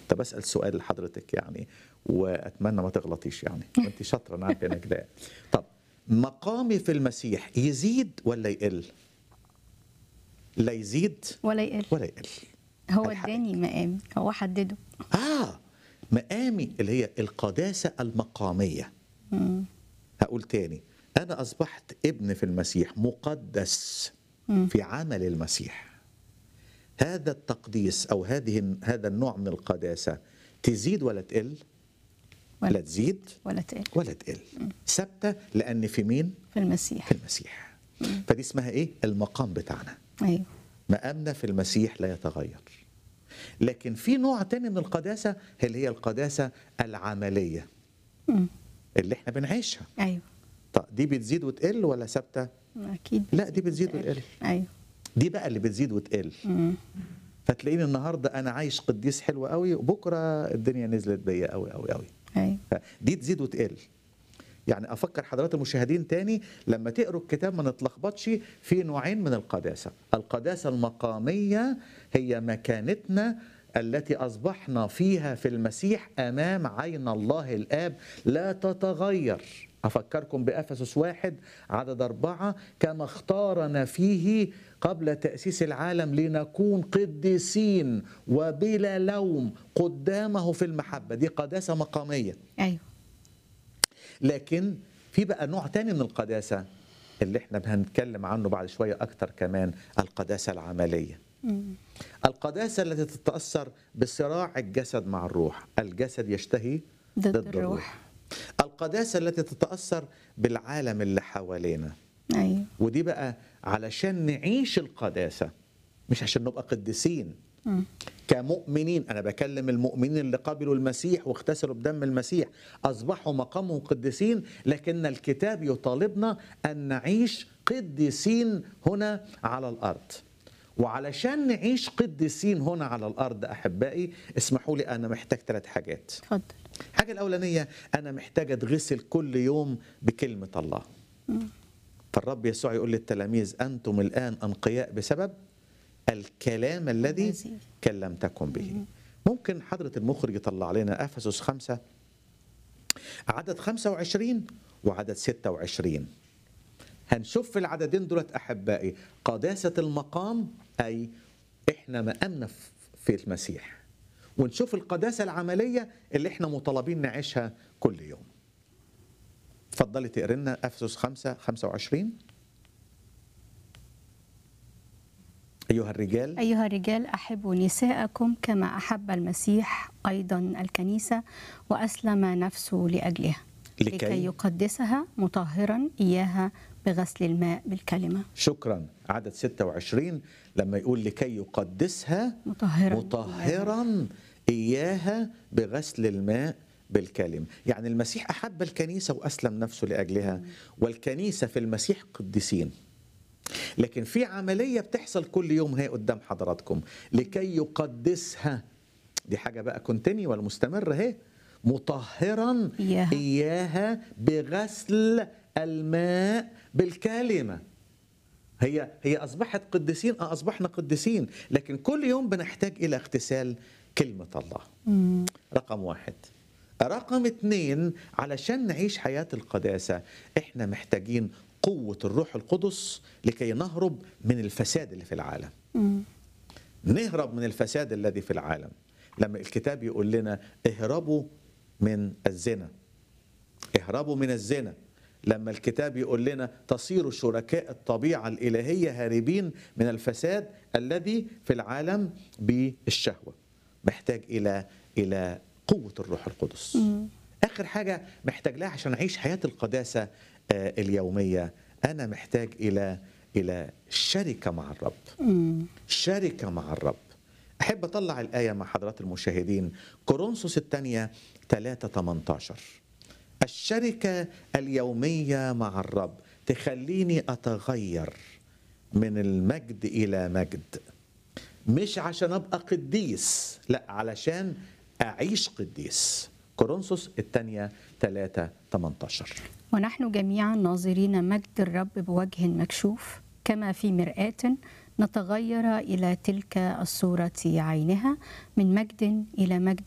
طب اسال سؤال لحضرتك يعني واتمنى ما تغلطيش يعني وانت شاطره انا عارف انك لا طب مقامي في المسيح يزيد ولا يقل؟ لا يزيد ولا يقل ولا يقل هو الحق. اداني مقام هو حدده اه مقامي اللي هي القداسه المقاميه مم. هقول تاني انا اصبحت ابن في المسيح مقدس مم. في عمل المسيح هذا التقديس او هذه هذا النوع من القداسه تزيد ولا تقل ولا- لا تزيد ولا تقل ولا تقل ثابته لان في مين في المسيح في المسيح فدي اسمها ايه المقام بتاعنا ايوه مقامنا في المسيح لا يتغير لكن في نوع تاني من القداسه اللي هي القداسه العمليه مم. اللي احنا بنعيشها ايوه طب دي بتزيد وتقل ولا ثابته اكيد لا دي بتزيد وتقل ايوه دي بقى اللي بتزيد وتقل مم. فتلاقيني النهارده انا عايش قديس حلو قوي وبكره الدنيا نزلت بيا قوي قوي قوي ايوه دي تزيد وتقل يعني افكر حضرات المشاهدين تاني لما تقروا الكتاب ما نتلخبطش في نوعين من القداسه القداسه المقاميه هي مكانتنا التي اصبحنا فيها في المسيح امام عين الله الاب لا تتغير افكركم بافسس واحد عدد اربعه كما اختارنا فيه قبل تاسيس العالم لنكون قديسين وبلا لوم قدامه في المحبه دي قداسه مقاميه ايوه لكن في بقى نوع تاني من القداسة اللي احنا هنتكلم عنه بعد شوية أكتر كمان القداسة العملية مم. القداسة التي تتأثر بصراع الجسد مع الروح الجسد يشتهي ضد الروح. القداسة التي تتأثر بالعالم اللي حوالينا ايوه ودي بقى علشان نعيش القداسة مش عشان نبقى قديسين مم. كمؤمنين انا بكلم المؤمنين اللي قبلوا المسيح واغتسلوا بدم المسيح اصبحوا مقامهم قديسين لكن الكتاب يطالبنا ان نعيش قديسين هنا على الارض وعلشان نعيش قديسين هنا على الارض احبائي اسمحوا لي انا محتاج ثلاث حاجات اتفضل الحاجه الاولانيه انا محتاج اتغسل كل يوم بكلمه الله فالرب يسوع يقول للتلاميذ انتم الان انقياء بسبب الكلام الذي الذي. كلمتكم به ممكن حضرة المخرج يطلع لنا أفسس خمسة عدد 25 وعدد 26 هنشوف في العددين دولت أحبائي قداسة المقام أي إحنا مقامنا في- في المسيح ونشوف القداسة العملية اللي إحنا مطالبين نعيشها كل يوم اتفضلي تقري لنا أفسس 5 25 أيها الرجال أيها الرجال أحبوا نساءكم كما أحب المسيح أيضا الكنيسة وأسلم نفسه لأجلها لكي- لكي يقدسها مطهرا إياها بغسل الماء بالكلمة شكرا عدد 26 لما يقول لكي يقدسها مطهرا مطهرا إياها بغسل الماء بالكلم يعني المسيح أحب الكنيسة وأسلم نفسه لأجلها والكنيسة في المسيح قديسين لكن في عملية بتحصل كل يوم هي قدام حضراتكم لكي يقدسها دي حاجة بقى كونتيني ولا مستمرة اهي مطهرا إياها. إياها بغسل الماء بالكلمة هي هي اصبحت قديسين اه اصبحنا قديسين لكن كل يوم بنحتاج الى اغتسال كلمه الله مم. رقم واحد رقم اتنين علشان نعيش حياه القداسه احنا محتاجين قوه الروح القدس لكي نهرب من الفساد اللي في العالم مم. نهرب من الفساد الذي في العالم لما الكتاب يقول لنا اهربوا من الزنا اهربوا من الزنا لما الكتاب يقول لنا تصيروا شركاء الطبيعة الإلهية هاربين من الفساد الذي في العالم بالشهوة محتاج إلى إلى قوة الروح القدس آخر حاجة محتاج لها عشان أعيش حياة القداسة آه، اليومية أنا محتاج إلى إلى شركة مع الرب مم. شركة مع الرب أحب أطلع الآية مع حضرات المشاهدين كورنثوس الثانية 3 18 الشركة اليومية مع الرب تخليني أتغير من المجد إلى مجد مش عشان أبقى قديس لا علشان أعيش قديس كورنثوس الثانية 3 18 ونحن جميعا ناظرين مجد الرب بوجه مكشوف كما في مرآة نتغير إلى تلك الصورة عينها من مجد إلى مجد